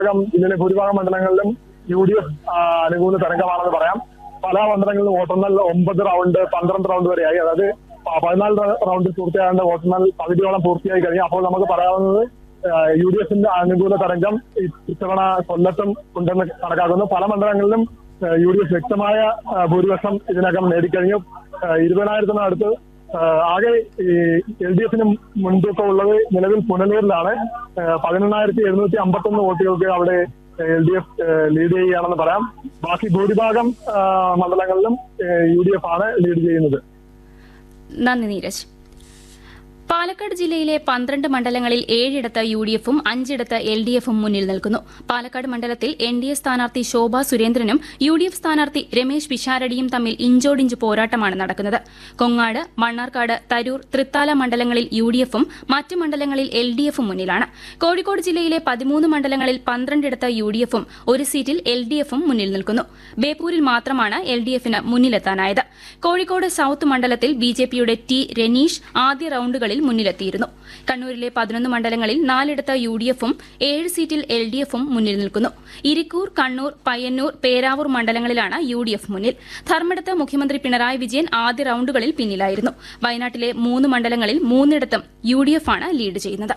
ജില്ലയിലെ ഭൂരിഭാഗം മണ്ഡലങ്ങളിലും യു ഡി എഫ് അനുകൂല തരംഗമാണെന്ന് പറയാം പല മണ്ഡലങ്ങളിലും വോട്ടെണ്ണൽ ഒമ്പത് റൗണ്ട് പന്ത്രണ്ട് റൗണ്ട് വരെയായി അതായത് പ- പതിനാല് റ- റൗണ്ടിൽ പൂർത്തിയാകേണ്ട വോട്ടെണ്ണൽ പകുതിയോളം പൂർത്തിയായി കഴിഞ്ഞു അപ്പോൾ നമുക്ക് പറയാവുന്നത് യു ഡി എഫിന്റെ അനുകൂല തരംഗം ഈ- ഇത്തവണ കൊല്ലത്തും ഉണ്ടെന്ന് കണക്കാക്കുന്നു പല മണ്ഡലങ്ങളിലും യു ഡി എഫ് വ്യക്തമായ ആ, ഭൂരിപക്ഷം ഇതിനകം നേടിക്കഴിഞ്ഞു ആ, ഇരുപതിനായിരത്തിനടുത്ത് ആ, ആകെ ഈ എൽ ഡി എഫിന് മുൻതൂക്കം ഉള്ളത് നിലവിൽ പുനലൂരിലാണ് ആ, പതിനെണ്ണായിരത്തി എഴുന്നൂറ്റി അമ്പത്തൊന്ന് വോട്ടുകൾക്ക് അവിടെ എൽ ഡി എഫ് ലീഡ് ചെയ്യുകയാണെന്ന് പറയാം ബാക്കി ഭൂരിഭാഗം ആ, മണ്ഡലങ്ങളിലും യു ഡി എഫ് ആണ് ലീഡ് ചെയ്യുന്നത് നന്ദി നീരജ് പാലക്കാട് ജില്ലയിലെ പന്ത്രണ്ട് മണ്ഡലങ്ങളിൽ ഏഴിടത്ത് യു ഡി എഫും അഞ്ചിടത്ത് എൽ ഡി എഫും മുന്നിൽ നിൽക്കുന്നു പാലക്കാട് മണ്ഡലത്തിൽ എൻ ഡി എ സ്ഥാനാർത്ഥി ശോഭ സുരേന്ദ്രനും യു ഡി എഫ് സ്ഥാനാർത്ഥി രമേശ് പിഷാരടിയും തമ്മിൽ ഇഞ്ചോടിഞ്ച് പോരാട്ടമാണ് നടക്കുന്നത് കൊങ്ങാട് മണ്ണാർക്കാട് തരൂർ തൃത്താല മണ്ഡലങ്ങളിൽ യു ഡി എഫും മറ്റ് മണ്ഡലങ്ങളിൽ എൽ ഡി എഫും മുന്നിലാണ് കോഴിക്കോട് ജില്ലയിലെ പതിമൂന്ന് മണ്ഡലങ്ങളിൽ പന്ത്രണ്ടിടത്ത് യു ഡി എഫും ഒരു സീറ്റിൽ എൽ ഡി എഫും മുന്നിൽ നിൽക്കുന്നു ബേപ്പൂരിൽ മാത്രമാണ് എൽ ഡി എഫിന് മുന്നിലെത്താനായത് കോഴിക്കോട് സൌത്ത് മണ്ഡലത്തിൽ ബി ജെ പിയുടെ ടി രനീഷ് ആദ്യ റൌണ്ടുകളിൽ മുന്നിലെത്തിയിരുന്നു കണ്ണൂരിലെ പതിനൊന്ന് മണ്ഡലങ്ങളിൽ നാലിടത്ത് യു ഡി എഫും ഏഴ് സീറ്റിൽ എൽ ഡി എഫും മുന്നിൽ നിൽക്കുന്നു ഇരിക്കൂർ കണ്ണൂർ പയ്യന്നൂർ പേരാവൂർ മണ്ഡലങ്ങളിലാണ് യു ഡി എഫ് മുന്നിൽ ധർമ്മടത്ത് മുഖ്യമന്ത്രി പിണറായി വിജയൻ ആദ്യ റൌണ്ടുകളിൽ പിന്നിലായിരുന്നു വയനാട്ടിലെ മൂന്ന് മണ്ഡലങ്ങളിൽ മൂന്നിടത്തും യു ഡി എഫ് ആണ് ലീഡ് ചെയ്യുന്നത്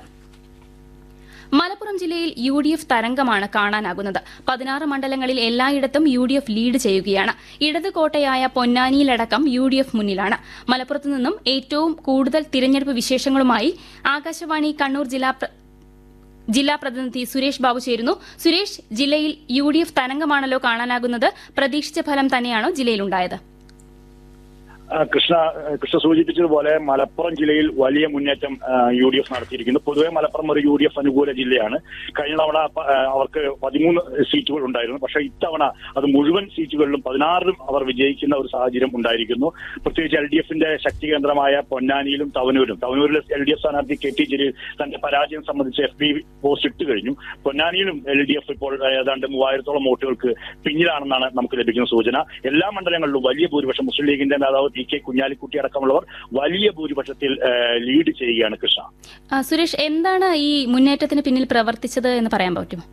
മലപ്പുറം ജില്ലയിൽ യു ഡി എഫ് തരംഗമാണ് കാണാനാകുന്നത് പതിനാറ് മണ്ഡലങ്ങളിൽ എല്ലായിടത്തും യു ഡി എഫ് ലീഡ് ചെയ്യുകയാണ് ഇടത് കോട്ടയായ പൊന്നാനിയിലടക്കം യു ഡി എഫ് മുന്നിലാണ് മലപ്പുറത്തു നിന്നും ഏറ്റവും കൂടുതൽ തിരഞ്ഞെടുപ്പ് വിശേഷങ്ങളുമായി ആകാശവാണി കണ്ണൂർ ജില്ലാ പ്ര- ജില്ലാ പ്രതിനിധി സുരേഷ് ബാബു ചേരുന്നു സുരേഷ് ജില്ലയിൽ യു ഡി എഫ് തരംഗമാണല്ലോ കാണാനാകുന്നത് പ്രതീക്ഷിച്ച ഫലം തന്നെയാണോ ജില്ലയിലുണ്ടായത് ആ, കൃഷ്ണ കൃഷ്ണ സൂചിപ്പിച്ചതുപോലെ മലപ്പുറം ജില്ലയിൽ വലിയ മുന്നേറ്റം യു ഡി എഫ് നടത്തിയിരിക്കുന്നു പൊതുവെ മലപ്പുറം ഒരു യു ഡി എഫ് അനുകൂല ജില്ലയാണ് കഴിഞ്ഞ തവണ പ- ആ, അവർക്ക് പതിമൂന്ന് സീറ്റുകൾ ഉണ്ടായിരുന്നു പക്ഷേ ഇത്തവണ അത് മുഴുവൻ സീറ്റുകളിലും പതിനാറിലും അവർ വിജയിക്കുന്ന ഒരു സാഹചര്യം ഉണ്ടായിരിക്കുന്നു പ്രത്യേകിച്ച് എൽ ഡി എഫിന്റെ ശക്തി കേന്ദ്രമായ പൊന്നാനിയിലും തവനൂരും തവനൂരിലെ എൽ ഡി എഫ് സ്ഥാനാർത്ഥി കെ ടി ജലീൽ തന്റെ പരാജയം സംബന്ധിച്ച് എഫ് ബി പോസ്റ്റ് ഇട്ട് കഴിഞ്ഞു പൊന്നാനിയിലും എൽ ഡി എഫ് ഇപ്പോൾ ഏതാണ്ട് മൂവായിരത്തോളം വോട്ടുകൾക്ക് പിന്നിലാണെന്നാണ് നമുക്ക് ലഭിക്കുന്ന സൂചന എല്ലാ മണ്ഡലങ്ങളിലും വലിയ ഭൂരിപക്ഷം മുസ്ലിം ലീഗിന്റെ നേതാവ് പി കെ കുഞ്ഞാലിക്കുട്ടി അടക്കമുള്ളവർ വലിയ ഭൂരിപക്ഷത്തിൽ ആ, ലീഡ് ചെയ്യുകയാണ് കൃഷ്ണ ആ, സുരേഷ് എന്താണ് ഈ മുന്നേറ്റത്തിന് പിന്നിൽ പ്രവർത്തിച്ചത് എന്ന് പറയാൻ പറ്റുമോ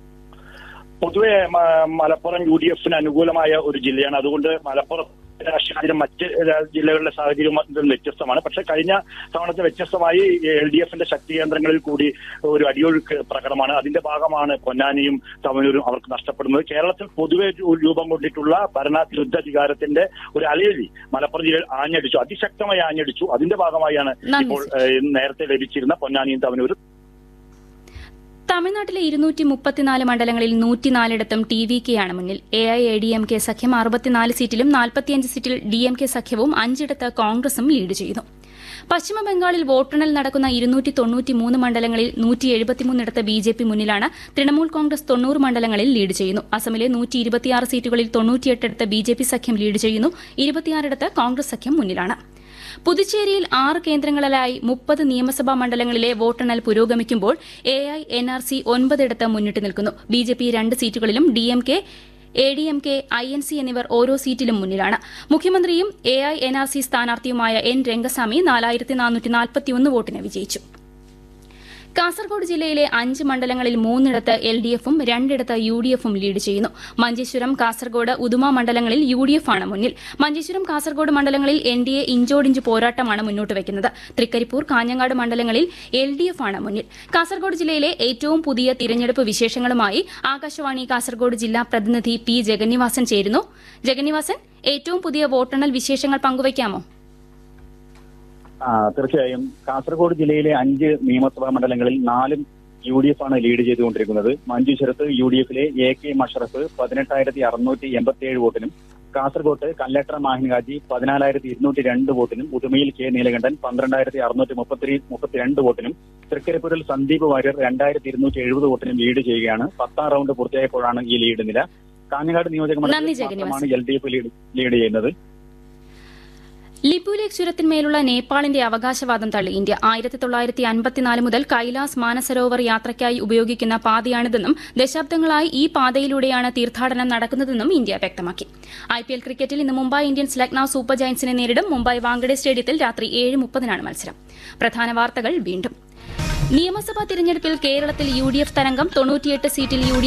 പൊതുവെ മ- മലപ്പുറം യു ഡി എഫിന് അനുകൂലമായ ഒരു ജില്ലയാണ് അതുകൊണ്ട് മലപ്പുറം രാഷ്ട്രീയം മറ്റ് രാ- ജില്ലകളിലെ സാഹചര്യം ഇതിൽ വ്യത്യസ്തമാണ് പക്ഷെ കഴിഞ്ഞ തവണത്തെ വ്യത്യസ്തമായി എൽ ഡി എഫിന്റെ ശക്തി കേന്ദ്രങ്ങളിൽ കൂടി ഒരു അടിയൊഴുക്ക് പ്രകടമാണ് അതിന്റെ ഭാഗമാണ് പൊന്നാനിയും തമിഴൂരും അവർക്ക് നഷ്ടപ്പെടുന്നത് കേരളത്തിൽ പൊതുവെ രൂ- രൂപം കൊണ്ടിട്ടുള്ള ഭരണവിരുദ്ധാധികാരത്തിന്റെ ഒരു അലയലി മലപ്പുറം ജില്ലയിൽ ആഞ്ഞടിച്ചു അതിശക്തമായി ആഞ്ഞടിച്ചു അതിന്റെ ഭാഗമായാണ് നന്ദി, ഇപ്പോൾ ഏഹ്, നേരത്തെ ലഭിച്ചിരുന്ന പൊന്നാനിയും തമിഴൂരും തമിഴ്നാട്ടിലെ ഇരുന്നൂറ്റി മുപ്പത്തിനാല് മണ്ഡലങ്ങളിൽ നൂറ്റിനാലിടത്തും ടി വി കെയാണ് മുന്നിൽ A I A D M K സഖ്യം അറുപത്തിനാല് സീറ്റിലും നാൽപ്പത്തിയഞ്ച് സീറ്റിൽ ഡി എം കെ സഖ്യവും അഞ്ചിടത്ത് കോൺഗ്രസും ലീഡ് ചെയ്യുന്നു പശ്ചിമ ബംഗാളിൽ വോട്ടെണ്ണൽ നടക്കുന്ന ഇരുന്നൂറ്റി തൊണ്ണൂറ്റിമൂന്ന് മണ്ഡലങ്ങളിൽ നൂറ്റി എഴുപത്തിമൂന്നിടത്ത് ബി ജെ പി മുന്നിലാണ് തൃണമൂൽ കോൺഗ്രസ് തൊണ്ണൂറ് മണ്ഡലങ്ങളിൽ ലീഡ് ചെയ്യുന്നു അസമിലെ നൂറ്റി ഇരുപത്തിയാറ് സീറ്റുകളിൽ തൊണ്ണൂറ്റിയെട്ടിടത്ത് ബി ജെ പി സഖ്യം ലീഡ് ചെയ്യുന്നു ഇരുപത്തിയാറിടത്ത് കോൺഗ്രസ് സഖ്യം മുന്നിലാണ് പുതുച്ചേരിയിൽ ആറ് കേന്ദ്രങ്ങളിലായി മുപ്പത് നിയമസഭാ മണ്ഡലങ്ങളിലെ വോട്ടെണ്ണൽ പുരോഗമിക്കുമ്പോൾ A I N R C ഒൻപതിടത്ത് മുന്നിട്ട് നിൽക്കുന്നു ബി ജെ പി രണ്ട് സീറ്റുകളിലും D M K A D M K I N C എന്നിവർ ഓരോ സീറ്റിലും മുന്നിലാണ് മുഖ്യമന്ത്രിയും A I N R C സ്ഥാനാർത്ഥിയുമായ എൻ രംഗസ്വാമി നാലായിരത്തി നാനൂറ്റി നാൽപ്പത്തിയൊന്ന് വോട്ടിന് വിജയിച്ചു കാസർഗോഡ് ജില്ലയിലെ അഞ്ച് മണ്ഡലങ്ങളിൽ മൂന്നിടത്ത് എൽ ഡി എഫും രണ്ടിടത്ത് യു ഡി എഫും ലീഡ് ചെയ്യുന്നു മഞ്ചേശ്വരം കാസർഗോഡ് ഉദുമ മണ്ഡലങ്ങളിൽ യു ഡി എഫ് ആണ് മുന്നിൽ മഞ്ചേശ്വരം കാസർഗോഡ് മണ്ഡലങ്ങളിൽ എൻ ഡി എ ഇഞ്ചോടിഞ്ച് പോരാട്ടമാണ് മുന്നോട്ട് വയ്ക്കുന്നത് തൃക്കരിപ്പൂർ കാഞ്ഞങ്ങാട് മണ്ഡലങ്ങളിൽ എൽ ഡി എഫ് ആണ് മുന്നിൽ കാസർഗോഡ് ജില്ലയിലെ ഏറ്റവും പുതിയ തിരഞ്ഞെടുപ്പ് വിശേഷങ്ങളുമായി ആകാശവാണി കാസർഗോഡ് ജില്ലാ പ്രതിനിധി പി ജഗന്നിവാസൻ ചേരുന്നു ജഗന്നിവാസൻ ഏറ്റവും പുതിയ വോട്ടെണ്ണൽ വിശേഷങ്ങൾ പങ്കുവയ്ക്കാമോ ആ, തീർച്ചയായും കാസർഗോഡ് ജില്ലയിലെ അഞ്ച് നിയമസഭാ മണ്ഡലങ്ങളിൽ നാലും യു ഡി എഫ് ആണ് ലീഡ് ചെയ്തുകൊണ്ടിരിക്കുന്നത് മഞ്ചേശ്വരത്ത് യു ഡി എഫിലെ എ കെ മഷറഫ് പതിനെട്ടായിരത്തി അറുന്നൂറ്റി എൺപത്തി ഏഴ് വോട്ടിനും കാസർഗോട്ട് കല്ലട്ടർ മാഹിൻഗാജി പതിനാലായിരത്തി ഇരുന്നൂറ്റി രണ്ട് വോട്ടിനും ഉദുമയിൽ കെ നീലകണ്ഠൻ പന്ത്രണ്ടായിരത്തി അറുന്നൂറ്റി മുപ്പത്തി മുപ്പത്തിരണ്ട് വോട്ടിനും തൃക്കരിപ്പൂരിൽ സന്ദീപ് വാര്യർ രണ്ടായിരത്തി ഇരുന്നൂറ്റി എഴുപത് വോട്ടിനും ലീഡ് ചെയ്യുകയാണ് പത്താം റൗണ്ട് പൂർത്തിയായപ്പോഴാണ് ഈ ലീഡ് നില കാഞ്ഞങ്ങാട് നിയോജക നന്ദി, മണ്ഡലത്തിൽ ജഗന്നിവാസൻ. മാത്രമാണ് L D F lead lead ചെയ്യുന്നത് ലിപുലേഖ് ചുരത്തിന്മേലുള്ള നേപ്പാളിന്റെ അവകാശവാദം തള്ളി ഇന്ത്യ ആയിരത്തി തൊള്ളായിരത്തി അൻപത്തിനാല് മുതൽ കൈലാസ് മാനസരോവർ യാത്രയ്ക്കായി ഉപയോഗിക്കുന്ന പാതയാണിതെന്നും ദശാബ്ദങ്ങളായി ഈ പാതയിലൂടെയാണ് തീർത്ഥാടനം നടക്കുന്നതെന്നും ഇന്ത്യ വ്യക്തമാക്കി ഐ പി എൽ ക്രിക്കറ്റിൽ ഇന്ന് മുംബൈ ഇന്ത്യൻസ് ലക്നൌ സൂപ്പർ ജയന്റ്സിനെ നേരിടും മുംബൈ വാങ്കഡെ സ്റ്റേഡിയത്തിൽ രാത്രി ഏഴ് മുപ്പതിനാണ് മത്സരം പ്രധാന വാർത്തകൾ വീണ്ടും നിയമസഭാ തിരഞ്ഞെടുപ്പിൽ കേരളത്തിൽ യു ഡി എഫ് തരംഗം തൊണ്ണൂറ്റിയെട്ട് സീറ്റിൽ യു